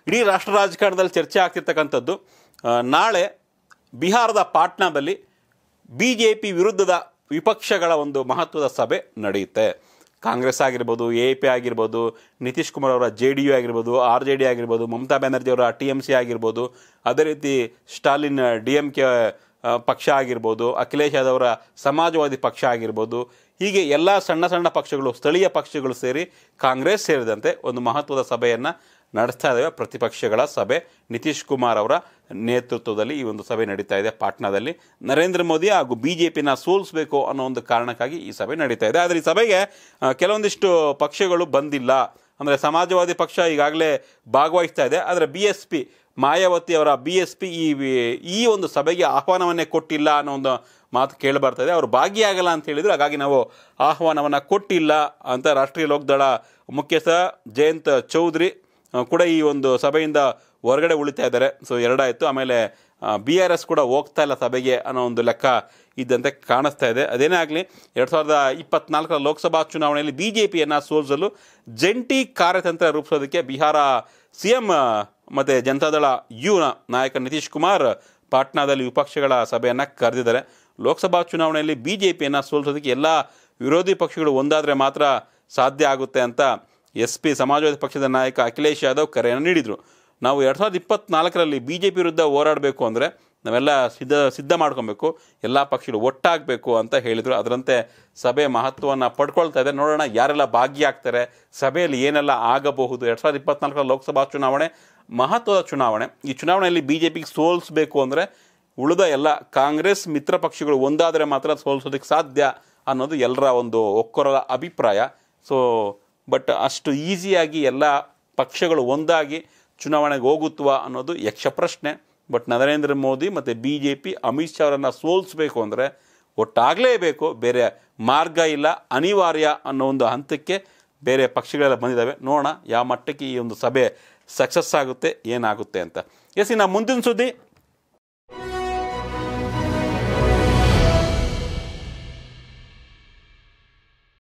ಇಡೀ ರಾಷ್ಟ್ರ ರಾಜಕಾರಣದಲ್ಲಿ ಚರ್ಚೆ ಆಗ್ತಿರ್ತಕ್ಕಂಥದ್ದು ಆ, ನಾಳೆ ಬಿಹಾರದ ಪಾಟ್ನಾದಲ್ಲಿ ಬಿ ಜೆ ಪಿ ವಿರುದ್ಧದ ವಿಪಕ್ಷಗಳ ಒಂದು ಮಹತ್ವದ ಸಭೆ ನಡೆಯುತ್ತೆ ಕಾಂಗ್ರೆಸ್ ಆಗಿರ್ಬೋದು ಎ ಪಿ ಆಗಿರ್ಬೋದು ನಿತೀಶ್ ಕುಮಾರ್ ಅವರ ಜೆ ಡಿ ಯು ಆಗಿರ್ಬೋದು ಆರ್ ಜೆ ಡಿ ಆಗಿರ್ಬೋದು ಮಮತಾ ಬ್ಯಾನರ್ಜಿ ಅವರ ಟಿ ಎಮ್ ಸಿ ಆಗಿರ್ಬೋದು ಅದೇ ರೀತಿ ಸ್ಟಾಲಿನ್ ಡಿ ಎಮ್ ಕೆ ಪಕ್ಷ ಆಗಿರ್ಬೋದು ಅಖಿಲೇಶ್ ಯಾದವ್ ಅವರ ಸಮಾಜವಾದಿ ಪಕ್ಷ ಆಗಿರ್ಬೋದು ಹೀಗೆ ಎಲ್ಲ ಸಣ್ಣ ಸಣ್ಣ ಪಕ್ಷಗಳು ಸ್ಥಳೀಯ ಪಕ್ಷಗಳು ಸೇರಿ ಕಾಂಗ್ರೆಸ್ ಸೇರಿದಂತೆ ಒಂದು ಮಹತ್ವದ ಸಭೆಯನ್ನು ನಡೆಸ್ತಾ ಇದ್ದಾವೆ ಪ್ರತಿಪಕ್ಷಗಳ ಸಭೆ ನಿತೀಶ್ ಕುಮಾರ್ ಅವರ ನೇತೃತ್ವದಲ್ಲಿ ಈ ಒಂದು ಸಭೆ ನಡೀತಾ ಇದೆ ಪಾಟ್ನಾದಲ್ಲಿ ನರೇಂದ್ರ ಮೋದಿ ಹಾಗೂ ಬಿ ಜೆ ಪಿನ ಸೋಲಿಸಬೇಕು ಅನ್ನೋ ಒಂದು ಕಾರಣಕ್ಕಾಗಿ ಈ ಸಭೆ ನಡೀತಾ ಇದೆ ಆದರೆ ಈ ಸಭೆಗೆ ಆ, ಕೆಲವೊಂದಿಷ್ಟು ಪಕ್ಷಗಳು ಬಂದಿಲ್ಲ ಅಂದರೆ ಸಮಾಜವಾದಿ ಪಕ್ಷ ಈಗಾಗಲೇ ಭಾಗವಹಿಸ್ತಾ ಇದೆ ಆದರೆ ಬಿ ಎಸ್ ಪಿ ಮಾಯಾವತಿ ಅವರ ಬಿ ಎಸ್ ಪಿ ಈ ಈ ಒಂದು ಸಭೆಗೆ ಆಹ್ವಾನವನ್ನೇ ಕೊಟ್ಟಿಲ್ಲ ಅನ್ನೋ ಒಂದು ಮಾತು ಕೇಳಿ ಬರ್ತಾ ಇದೆ ಅವರು ಭಾಗಿಯಾಗಲ್ಲ ಅಂತ ಹೇಳಿದ್ರು ಹಾಗಾಗಿ ನಾವು ಆಹ್ವಾನವನ್ನು ಕೊಟ್ಟಿಲ್ಲ ಅಂತ ರಾಷ್ಟ್ರೀಯ ಲೋಕದಳ ಮುಖ್ಯಸ್ಥ ಜಯಂತ್ ಚೌಧರಿ ಆ, ಕೂಡ ಈ ಒಂದು ಸಭೆಯಿಂದ ಹೊರಗಡೆ ಉಳಿತಾ ಇದ್ದಾರೆ ಸೊ ಎರಡಾಯಿತು ಆಮೇಲೆ ಬಿ ಆರ್ ಎಸ್ ಕೂಡ ಹೋಗ್ತಾ ಇಲ್ಲ ಸಭೆಗೆ ಅನ್ನೋ ಒಂದು ಲೆಕ್ಕ ಇದ್ದಂತೆ ಕಾಣಿಸ್ತಾ ಇದೆ ಅದೇನೇ ಆಗಲಿ ಎರಡು ಸಾವಿರದ ಇಪ್ಪತ್ನಾಲ್ಕರ ಲೋಕಸಭಾ ಚುನಾವಣೆಯಲ್ಲಿ ಬಿ ಜೆ ಪಿಯನ್ನು ಸೋಲಿಸಲು ಜಂಟಿ ಕಾರ್ಯತಂತ್ರ ರೂಪಿಸೋದಕ್ಕೆ ಬಿಹಾರ ಸಿ ಎಂ ಮತ್ತು ಜನತಾದಳ ಯು ನಾಯಕ ನಿತೀಶ್ ಕುಮಾರ್ ಪಾಟ್ನಾದಲ್ಲಿ ವಿಪಕ್ಷಗಳ ಸಭೆಯನ್ನು ಕರೆದಿದ್ದಾರೆ ಲೋಕಸಭಾ ಚುನಾವಣೆಯಲ್ಲಿ ಬಿ ಜೆ ಪಿಯನ್ನು ಸೋಲಿಸೋದಕ್ಕೆ ಎಲ್ಲ ವಿರೋಧಿ ಪಕ್ಷಗಳು ಒಂದಾದರೆ ಮಾತ್ರ ಸಾಧ್ಯ ಆಗುತ್ತೆ ಅಂತ ಎಸ್ ಪಿ ಸಮಾಜವಾದಿ ಪಕ್ಷದ ನಾಯಕ ಅಖಿಲೇಶ್ ಯಾದವ್ ಕರೆಯನ್ನು ನೀಡಿದರು ನಾವು ಎರಡು ಸಾವಿರದ ಇಪ್ಪತ್ನಾಲ್ಕರಲ್ಲಿ ಬಿ ಜೆ ಪಿ ವಿರುದ್ಧ ಹೋರಾಡಬೇಕು ಅಂದರೆ ನಾವೆಲ್ಲ ಸಿದ್ಧ ಸಿದ್ಧ ಮಾಡ್ಕೊಬೇಕು ಎಲ್ಲ ಪಕ್ಷಗಳು ಒಟ್ಟಾಗಬೇಕು ಅಂತ ಹೇಳಿದರು ಅದರಂತೆ ಸಭೆ ಮಹತ್ವವನ್ನು ಪಡ್ಕೊಳ್ತಾ ಇದೆ ನೋಡೋಣ ಯಾರೆಲ್ಲ ಭಾಗಿಯಾಗ್ತಾರೆ ಸಭೆಯಲ್ಲಿ ಏನೆಲ್ಲ ಆಗಬಹುದು ಎರಡು ಸಾವಿರದ ಇಪ್ಪತ್ನಾಲ್ಕರ ಲೋಕಸಭಾ ಚುನಾವಣೆ ಮಹತ್ವದ ಚುನಾವಣೆ ಈ ಚುನಾವಣೆಯಲ್ಲಿ ಬಿ ಜೆ ಪಿಗೆ ಸೋಲಿಸಬೇಕು ಅಂದರೆ ಉಳಿದ ಎಲ್ಲ ಕಾಂಗ್ರೆಸ್ ಮಿತ್ರ ಪಕ್ಷಗಳು ಒಂದಾದರೆ ಮಾತ್ರ ಸೋಲಿಸೋದಕ್ಕೆ ಸಾಧ್ಯ ಅನ್ನೋದು ಎಲ್ಲರ ಒಂದು ಒಕ್ಕೊರಲ ಅಭಿಪ್ರಾಯ ಸೊ ಬಟ್ ಅಷ್ಟು ಈಸಿಯಾಗಿ ಎಲ್ಲ ಪಕ್ಷಗಳು ಒಂದಾಗಿ ಚುನಾವಣೆಗೆ ಹೋಗುತ್ತವಾ ಅನ್ನೋದು ಯಕ್ಷ ಪ್ರಶ್ನೆ ಬಟ್ ನರೇಂದ್ರ ಮೋದಿ ಮತ್ತು B J P Amit Shah ಅವರನ್ನು ಸೋಲಿಸಬೇಕು ಅಂದರೆ ಒಟ್ಟಾಗಲೇಬೇಕು ಬೇರೆ ಮಾರ್ಗ ಇಲ್ಲ ಅನಿವಾರ್ಯ ಅನ್ನೋ ಒಂದು ಹಂತಕ್ಕೆ ಬೇರೆ ಪಕ್ಷಗಳೆಲ್ಲ ಬಂದಿದ್ದಾವೆ ನೋಡೋಣ ಯಾವ ಮಟ್ಟಕ್ಕೆ ಈ ಒಂದು ಸಭೆ ಸಕ್ಸಸ್ ಆಗುತ್ತೆ ಏನಾಗುತ್ತೆ ಅಂತ ಎಸ್ ಇನ್ನು ಮುಂದಿನ ಸುದ್ದಿ